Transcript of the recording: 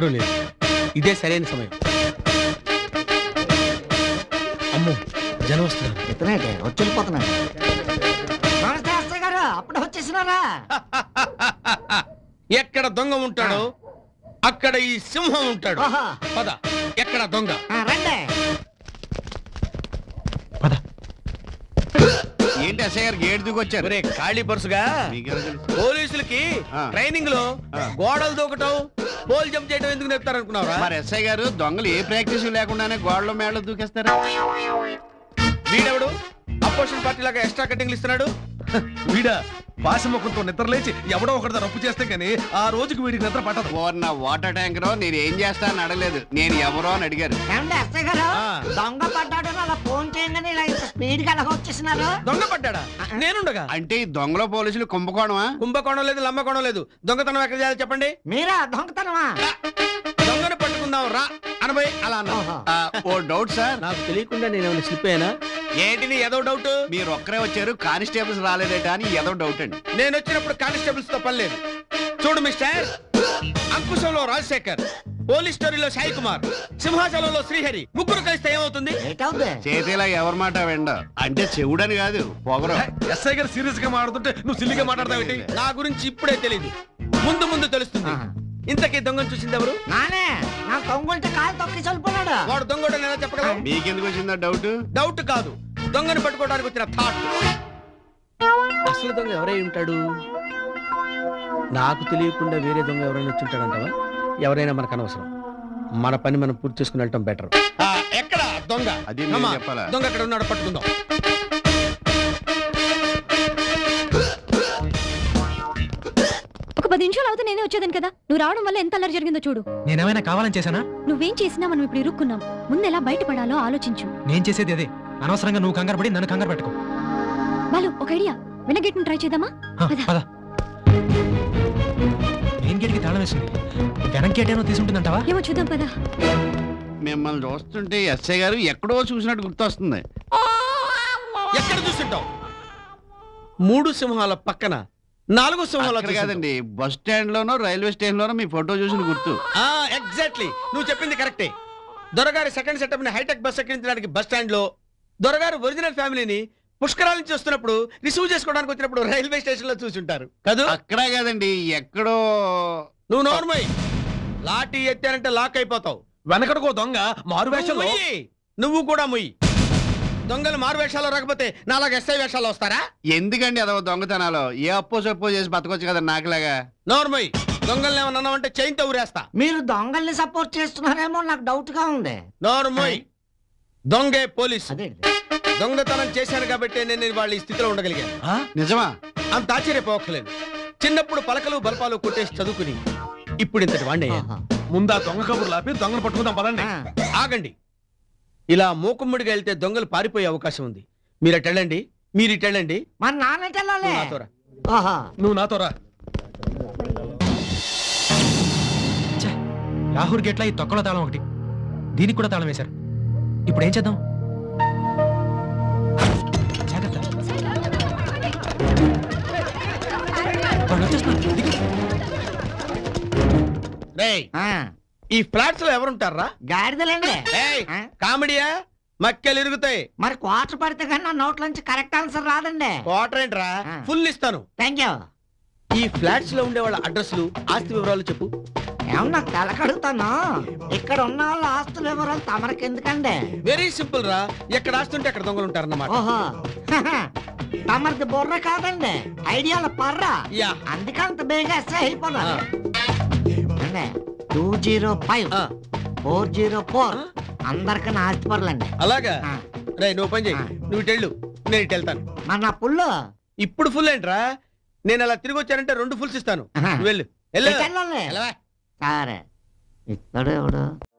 ఎవరూ లేరు ఇదే సరైన సమయం అమ్మో జనం వస్తున్నారు ఇతనేటే వచ్చి వెళ్ళిపోతున్నాడు నమస్తే అత్తయ్య గారు అప్పుడు వచ్చేసినారా ఎక్కడ దొంగ ఉంటాడో అక్కడ ఈ సింహం ఉంటాడు ఓహో. పద ఎక్కడ దొంగ ఆ, రండి పద ఏంటి అసయ్య గారు గేట్ దూకొచ్చారు ఒరే ఖాళీ పరుసుగా మీకెలా తెలుసు? పోలీసులకి ఆ. ట్రైనింగ్ లో ఆ. గోడలు దూకటం పోల్ జంప్ చేయడం ఎందుకు నేర్పుతారనుకున్నావా మరి ఎస్ఐ గారు దొంగలు ఏ ప్రాక్టీస్ లేకుండానే గోడలో మేడలో దూకేస్తారా వీడెవడు అపోజిషన్ పార్టీ లాగా ఎక్స్ట్రా కటింగ్లు ఇస్తున్నాడు వీడా పాశముఖంతో నిద్ర లేచి ఎవడో ఒకటి రప్పు చేస్తే గానీ ఆ రోజుకి వీడికి నిద్ర పట్టదు ఓర్ నా వాటర్ ట్యాంకర్ నేను ఏం చేస్తా అని అడగలేదు నేను ఎవరో అని అడిగారు ఏమండి అత్తయ్య గారు ఆ. దొంగ పడ్డాడు అని అలా ఫోన్ చేయగానే ఇలా ఇంత స్పీడ్ గా అలాగ వచ్చేసినారు దొంగ పడ్డాడా నేనుండగా అంటే ఈ దొంగల పోలీసులు కుంభకోణమా కుంభకోణం లేదు లంబకోణం లేదు దొంగతనం ఎక్కడ చేయాలి చెప్పండి మీరా దొంగతనమా దొంగను పట్టుకుందాం రా అనబోయి అలా అన్నా ఓహో. ఆ, ఓ డౌట్ సార్ నాకు తెలియకుండా నేను ఏమైనా స్లిప్ అయ్యానా ఏంటిది ఏదో డౌట్ మీరు ఒక్కరే వచ్చారు కానిస్టేబుల్స్ రాలేదేట అని ఏదో డౌట్ అండి నేను వచ్చినప్పుడు కానిస్టేబుల్స్ తో పని లేదు చూడు మిస్టర్ అంకుశంలో రాజశేఖర్ పోలీస్ స్టోరీలో సాయి కుమార్ సింహాచలంలో శ్రీహరి ముగ్గురు కలిస్తే ఏమవుతుంది ఏటవుద్ది చేతిలా ఎవరి మాట వెండ అంటే చెవుడని కాదు పొగరు ఎస్ఐ గారు సీరియస్ గా మాట్లాడుతుంటే నువ్వు సిల్లిగా మాట్లాడతావేంటి నా గురించి ఇప్పుడే తెలియదు ముందు ముందు తెలుస్తుంది ఆహా. ఇంతకీ దొంగను చూసింది ఎవరు నానే నా తొంగుంటే కాలు తొక్కి చనిపోయాడు వాడు దొంగడు ఎలా చెప్పగలవు మీకెందుకు వచ్చిందా డౌట్ డౌట్ కాదు దొంగను పట్టుకోవడానికి వచ్చిన థాట్ అసలు దొంగ ఎవరై ఉంటాడు నాకు తెలియకుండా వేరే దొంగ ఎవరైనా వచ్చి ఉంటాడంటావా ఎవరైనా మనకు అనవసరం మన పని మనం పూర్తి చేసుకుని వెళ్ళటం బెటర్ ఎక్కడ దొంగ అది నేను Come on. చెప్పాలా? దొంగ ఎక్కడ ఉన్నాడు పట్టుకుందాం ఒక పది నిమిషాలు అవుతే నేనే వచ్చేదాను కదా నువ్వు రావడం వల్ల ఎంత అల్లరి జరిగిందో చూడు నేనేమైనా కావాలని చేశానా నువ్వేం చేసినా మనం ఇప్పుడు ఇరుక్కున్నాం ముందు ఎలా బయటపడాలో ఆలోచించు నేను చేసేది అదే అనవసరంగా నువ్వు కంగారు పడి నన్ను కంగారు పెట్టుకో బాలు ఒక ఐడియా వినగెట్ను ట్రై చేద్దామా హ, పద. పద మెయిన్ గేట్ కి తాళం వేసింది వెనక్ గేట్ ఏమో తీసుంటుందంటావా ఏమో చూద్దాం పదా మిమ్మల్ని చూస్తుంటే ఎస్ఐ గారు ఎక్కడో చూసినట్టు గుర్తొస్తుంది ఎక్కడ చూస్తుంటావు మూడు సింహాల పక్కన నాలుగు సింహాల అక్కడ కాదండి బస్ స్టాండ్ లోనో రైల్వే స్టేషన్ లోనో మీ ఫోటో చూసిన గుర్తు ఎగ్జాక్ట్లీ నువ్వు చెప్పింది కరెక్టే దొరగారి సెకండ్ సెటప్ ని హైటెక్ బస్ ఎక్కించడానికి బస్ స్టాండ్ లో దొరగారు ఒరిజినల్ ఫ్యామిలీని పుష్కరాల నుంచి వస్తున్నప్పుడు రిసీవ్ చేసుకోవడానికి వచ్చినప్పుడు రైల్వే స్టేషన్ లో చూసుంటారు కదూ అక్కడ కాదండి ఎక్కడో నువ్వు నోర్మై లాఠీ ఎత్తానంటే లాక్ అయిపోతావు వెనకడుకో దొంగ మారు నువ్వు వేషంలో ముయ్యి. నువ్వు కూడా ముయ్యి దొంగలు మారు వేషాల్లో రాకపోతే నాలాగా ఎస్ఐ వేషాల్లో వస్తారా ఎందుకండి అదో దొంగతనాలు ఏ అప్పో సప్పో చేసి బతకొచ్చు కదా నాకులాగా నోర్మై దొంగల్ని ఏమన్నా అన్నావంటే చైన్తో ఊరేస్తా మీరు దొంగల్ని సపోర్ట్ చేస్తున్నారేమో నాకు డౌట్ గా ఉంది నోర్మోయ్ దొంగే పోలీసు అదే దొంగతనం చేశాను కాబట్టి నేను వాళ్ళ ఈ స్థితిలో ఉండగలిగాను నిజమా అంత ఆశ్చర్యపోవక్కలేదు చిన్నప్పుడు పలకలు బల్పాలు కొట్టేసి చదువుకుని ఇప్పుడు ఇంతటి వాణ్ణి అయ్యాను. ముందా దొంగ కబుర్లు ఆపి దొంగను పట్టుకుందాం పదండి ఆగండి ఇలా మూకుమ్మడిగా వెళ్తే దొంగలు పారిపోయే అవకాశం ఉంది మీరు అటు వెళ్ళండి మీరు ఇటు వెళ్ళండి మరి నాన్నటి వెళ్ళాలి నువ్వు నాతో రా. ఓహో నువ్వు నాతో రా ఛే, లాహూర్ గేట్ల ఈ తొక్కలో తాళం ఒకటి దీనికి కూడా తాళం వేశారు ఇప్పుడు ఏం చేద్దాం జాగ్రత్త వాళ్ళు వచ్చేస్తున్నారు. దిగు. రేయ్ ఆ, ఈ ఫ్లాట్స్ లో ఎవరుంటారా గాడిదలండి ఏయ్ ఆ? కామెడీయా మక్కలు ఇరుగుతాయి మరి క్వార్టర్ పడితే కానీ నా నోట్ల నుంచి కరెక్ట్ ఆన్సర్ రాదండి క్వార్టర్ ఏంట్రా ఆ. ఫుల్ ఇస్తాను థ్యాంక్ యూ ఈ ఫ్లాట్స్ లో ఉండే వాళ్ళ అడ్రస్లు ఆస్తి వివరాలు చెప్పు ఏమన్నా తెలకడుగుతాను ఇక్కడ ఉన్న వాళ్ళ ఆస్తులు వివరాలు తమరికి ఎందుకండి వెరీ సింపుల్ రా ఎక్కడ ఆస్తుంటే అక్కడ దొంగలు ఉంటారన్నమాట ఓహో తమరిది బుర్ర కాదండి ఐడియాల పర్ర యా అందుకే అంత బేగా ఎస్ఐ అయిపోయినారు టూ జీరో ఫైవ్ ఆ, ఫోర్ జీరో ఫోర్ అందరికన్నా ఆస్తి పర్లండి అలాగా ఆ, రే నువ్వు పని చెయ్యి ఆ. నువ్వు ఇటు వెళ్ళు నేను ఇటు వెళ్తాను మరి నా పుల్లు ఇప్పుడు ఫుల్ ఏంట్రా నేను అలా తిరిగి వచ్చానంటే రెండు ఫుల్స్ ఇస్తాను ఆహా. నువ్వు వెళ్ళు వెళ్ళు ఎటు వెళ్ళాలి? వెళ్ళవా? సరే ఇస్తాడు ఎవడు